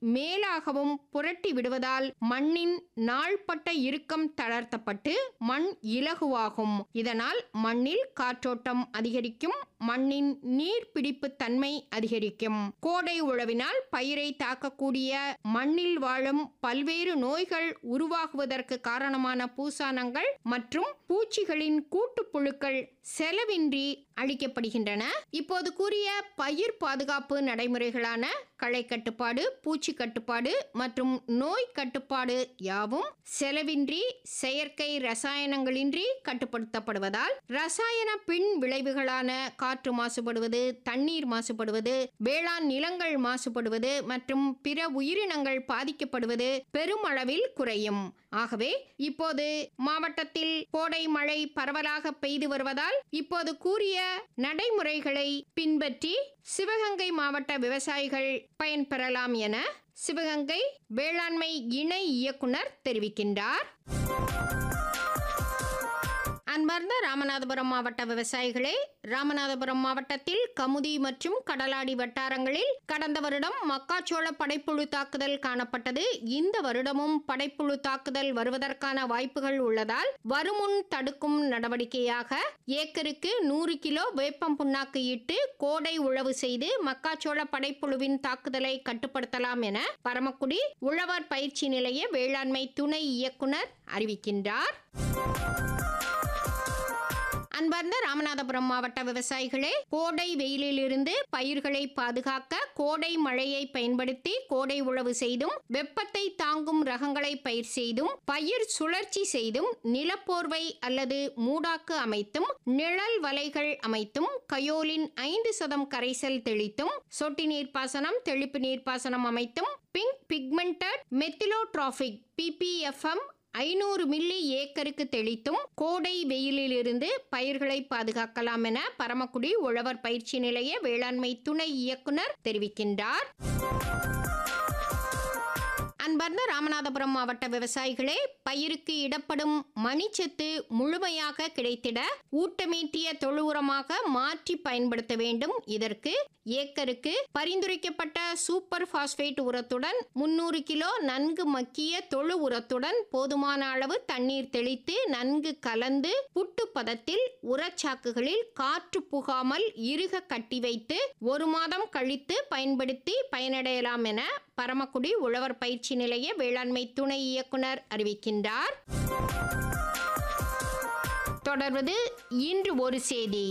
மேலாகவும் புரட்டி விடுவதால் மண்ணின் நாள்பட்ட இறுக்கம் தளர்த்தப்பட்டு மண் இலகுவாகும் இதனால் மண்ணில் காற்றோட்டம் அதிகரிக்கும் மண்ணின் நீர்பிடிப்பு தன்மை அதிகரிக்கும் கோடை உழவினால் பயிரை தாக்கக்கூடிய மண்ணில் வாழும் பல்வேறு நோய்கள் உருவாகுவதற்கு காரணமான பூசானங்கள் மற்றும் பூச்சிகளின் கூட்டுப்புழுக்கள் செலவின்றி அழிக்கப்படுகின்றன இப்போது கூறிய பயிர் பாதுகாப்பு நடைமுறைகளான களை கட்டுப்பாடு பூச்சி கட்டுப்பாடு மற்றும் நோய் கட்டுப்பாடு யாவும் செலவின்றி செயற்கை ரசாயனங்களின்றி கட்டுப்படுத்தப்படுவதால் ரசாயன பின் விளைவுகளான காற்று மாசுபடுவது தண்ணீர் மாசுபடுவது வேளாண் நிலங்கள் மாசுபடுவது மற்றும் பிற உயிரினங்கள் பாதிக்கப்படுவது பெருமளவில் குறையும் ஆகவே இப்போது மாவட்டத்தில் கோடை மழை பரவலாக பெய்து வருவதால் இப்போது கூறிய நடைமுறைகளை பின்பற்றி சிவகங்கை மாவட்ட விவசாயிகள் பயன்பெறலாம் என சிவகங்கை வேளாண்மை இணை இயக்குனர் தெரிவிக்கின்றார் அன்பார்ந்த ராமநாதபுரம் மாவட்ட விவசாயிகளே ராமநாதபுரம் மாவட்டத்தில் கமுதி மற்றும் கடலாடி வட்டாரங்களில் கடந்த வருடம் மக்காச்சோள படைப்புழு தாக்குதல் காணப்பட்டது இந்த வருடமும் படைப்புழு தாக்குதல் வருவதற்கான வாய்ப்புகள் உள்ளதால் வருமுன் தடுக்கும் நடவடிக்கையாக ஏக்கருக்கு நூறு கிலோ வேப்பம் புண்ணாக்கு இட்டு கோடை உழவு செய்து மக்காச்சோள படைப்புழுவின் தாக்குதலை கட்டுப்படுத்தலாம் என பரமக்குடி உழவர் பயிற்சி நிலைய வேளாண்மை துணை இயக்குனர் அறிவிக்கின்றார் அன்பார்ந்த ராமநாதபுரம் மாவட்ட விவசாயிகளே கோடை வெயிலிலிருந்து பயிர்களை பாதுகாக்க கோடை மழையை பயன்படுத்தி கோடை உழவு செய்தும் வெப்பத்தை தாங்கும் ரகங்களை பயிர் செய்தும் பயிர் சுழற்சி செய்தும் நிலப்போர்வை அல்லது மூடாக்கு அமைத்தும் நிழல் வலைகள் அமைத்தும் கயோலின் ஐந்து சதம் கரைசல் தெளித்தும் சொட்டு நீர்ப்பாசனம் தெளிப்பு நீர்ப்பாசனம் அமைத்தும் பிங்க் பிக்மெண்டட் மெத்திலோட்ராபிக் பிபிஎஃப்எம் ஐநூறு மில்லி ஏக்கருக்கு தெளித்தும் கோடை வெயிலிலிருந்து பயிர்களை பாதுகாக்கலாம் என பரமக்குடி உழவர் பயிற்சி நிலைய வேளாண்மை துணை இயக்குனர் தெரிவிக்கின்றார் அன்பார்ந்த ராமநாதபுரம் மாவட்ட விவசாயிகளே பயிருக்கு இடப்படும் மணிச்சத்து முழுமையாக கிடைத்திட ஊட்டமீட்டிய தொழு உரமாக மாற்றி பயன்படுத்த வேண்டும் இதற்கு ஏக்கருக்கு பரிந்துரைக்கப்பட்ட சூப்பர் பாஸ்பேட் உரத்துடன் முன்னூறு கிலோ நன்கு மக்கிய தொழு உரத்துடன் போதுமான அளவு தண்ணீர் தெளித்து நன்கு கலந்து புட்டு பதத்தில் உரச்சாக்குகளில் காற்று புகாமல் இறுக கட்டி வைத்து ஒரு மாதம் கழித்து பயன்படுத்தி பயனடையலாம் என பரமக்குடி உழவர் பயிற்சி நிலைய வேளாண்மை துணை இயக்குனர் அறிவிக்கின்றார் தொடர்வது இன்று ஒரு செய்தி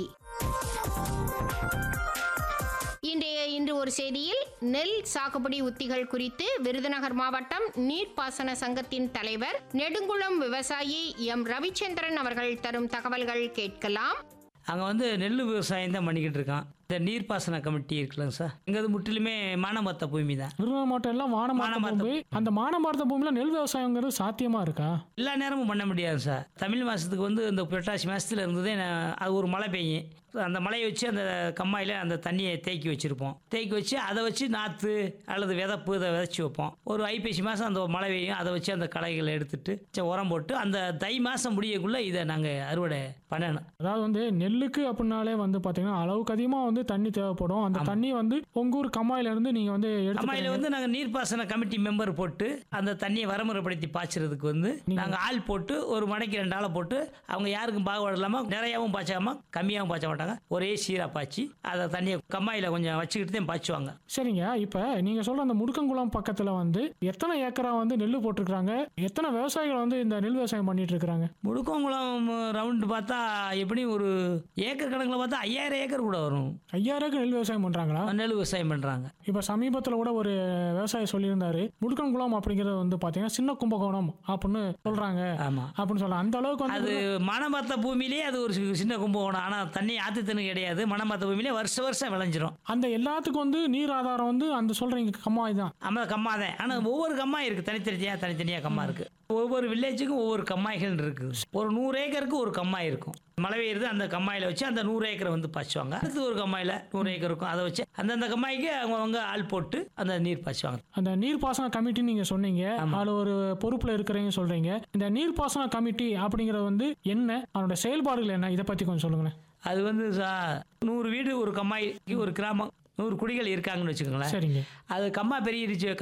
இன்றைய இன்று ஒரு செய்தியில் நெல் சாகுபடி உத்திகள் குறித்து விருதுநகர் மாவட்டம் நீர்ப்பாசன சங்கத்தின் தலைவர் நெடுங்குளம் விவசாயி எம் ரவிச்சந்திரன் அவர்கள் தரும் தகவல்கள் கேட்கலாம் அங்கே வந்து நெல் விவசாயம் தான் பண்ணிக்கிட்டு இருக்கான் இந்த நீர்ப்பாசன கமிட்டி இருக்குல்லங்க சார் இங்கே முற்றிலுமே மானமத்த பூமி தான் விருதுநகர் மாவட்டம் எல்லாம் வானமார்த்த வானமார்த்த பூமி அந்த மானமார்த்த பூமியில நெல் விவசாயங்கிறது சாத்தியமா இருக்கா எல்லா நேரமும் பண்ண முடியாது சார் தமிழ் மாதத்துக்கு வந்து இந்த புரட்டாசி மாதத்தில் இருந்ததே நான் அது ஒரு மழை பெய்யும் அந்த மழையை வச்சு அந்த கம்மாயில் அந்த தண்ணியை தேக்கி வச்சுருப்போம் தேக்கி வச்சு அதை வச்சு நாற்று அல்லது விதப்பு இதை விதைச்சி வைப்போம் ஒரு ஐப்பசி மாதம் அந்த மழை பெய்யும் அதை வச்சு அந்த களைகளை எடுத்துட்டு சரி, உரம் போட்டு அந்த தை மாதம் முடியக்குள்ளே இதை நாங்கள் அறுவடை பண்ணணும் அதாவது வந்து நெல்லுக்கு அப்படின்னாலே வந்து பாத்தீங்கன்னா அளவுக்கு அதிகமா வந்து தண்ணி தேவைப்படும் அந்த தண்ணி வந்து உங்க ஊர் கம்மாயில இருந்து நீங்க வந்து அம்மாயில் எடுத்து வந்து நாங்கள் நீர்ப்பாசன கமிட்டி மெம்பர் போட்டு அந்த தண்ணியை வரமுறைப்படுத்தி பாய்ச்சறதுக்கு வந்து நாங்கள் ஆள் போட்டு ஒரு மடைக்கு ரெண்டு ஆளை போட்டு அவங்க யாருக்கும் பாகுபாடு இல்லாமல் நிறையாவும் பாய்ச்சாம கம்மியாகவும் பாய்ச்ச மாட்டாங்க ஒரே சீராக பாய்ச்சி அதை தண்ணியை கம்மாயில் கொஞ்சம் வச்சுக்கிட்டு தான் பாய்ச்சுவாங்க சரிங்க இப்ப நீங்க சொல்ற அந்த முடுக்கங்குளம் பக்கத்துல வந்து எத்தனை ஏக்கரா வந்து நெல் போட்டிருக்காங்க எத்தனை விவசாயிகள் வந்து இந்த நெல் விவசாயம் பண்ணிட்டு இருக்காங்க முடுக்கங்குளம் ரவுண்டு பார்த்தா எப்படியும் ஒரு ஏக்கர் கணக்கில் பார்த்தா ஐயாயிரம் ஏக்கர் கூட வரும் ஐயாயிரம் ஏக்கர் நெல் விவசாயம் பண்றாங்களா நெல் விவசாயம் பண்ணுறாங்க இப்ப சமீபத்துல கூட ஒரு விவசாயி சொல்லியிருந்தாரு முடுக்கங்குளம் அப்படிங்கிறது வந்து பாத்தீங்கன்னா சின்ன கும்பகோணம் அப்படின்னு சொல்றாங்க ஆமாம் அப்படின்னு சொல்றாங்க அந்த அளவுக்கு அது வந்து மணமத்த பூமியிலேயே அது ஒரு சி- சின்ன கும்பகோணம் ஆனால் தண்ணி ஆற்று தண்ணி கிடையாது மணமத்த பூமியிலே வருஷம் வருஷம் விளைஞ்சிரும் அந்த எல்லாத்துக்கும் வந்து நீர் ஆதாரம் வந்து அந்த சொல்றீங்க கம்மாய் தான் ஆமாம் கம்மா தான் ஆனால் ஒவ்வொரு கம்மாய் இருக்குது தனித்தனியாக தனித்தனியாக கம்மா இருக்குது ஒவ்வொரு வில்லேஜுக்கும் ஒவ்வொரு கம்மாய்கள் இருக்குது ஒரு நூறு ஏக்கருக்கு ஒரு கம்மாய் இருக்கும் மழை பெய்யுறது அந்த கம்மாயில் வச்சு அந்த நூறு ஏக்கரை வந்து பாய்ச்சுவாங்க அடுத்து ஒரு கம்மாயில் நூறு ஏக்கர் இருக்கும் அதை வச்சு அந்தந்த கம்மாய்க்கு அவங்கவங்க ஆள் போட்டு அந்த நீர் பாய்ச்சுவாங்க அந்த நீர்ப்பாசன கமிட்டி நீங்க சொன்னீங்க அதுல ஒரு பொறுப்புல இருக்கிறீங்க சொல்றீங்க இந்த நீர்ப்பாசன கமிட்டி அப்படிங்கறது வந்து என்ன அதோட செயல்பாடுகள் என்ன இதை பத்தி கொஞ்சம் சொல்லுங்களேன் அது வந்து சா- நூறு வீடு ஒரு கம்மாய்க்கு ஒரு கிராமம் நூறு குடிகள் இருக்காங்கன்னு வச்சுக்கோங்களேன் சரிங்க அது கம்மா பெரிய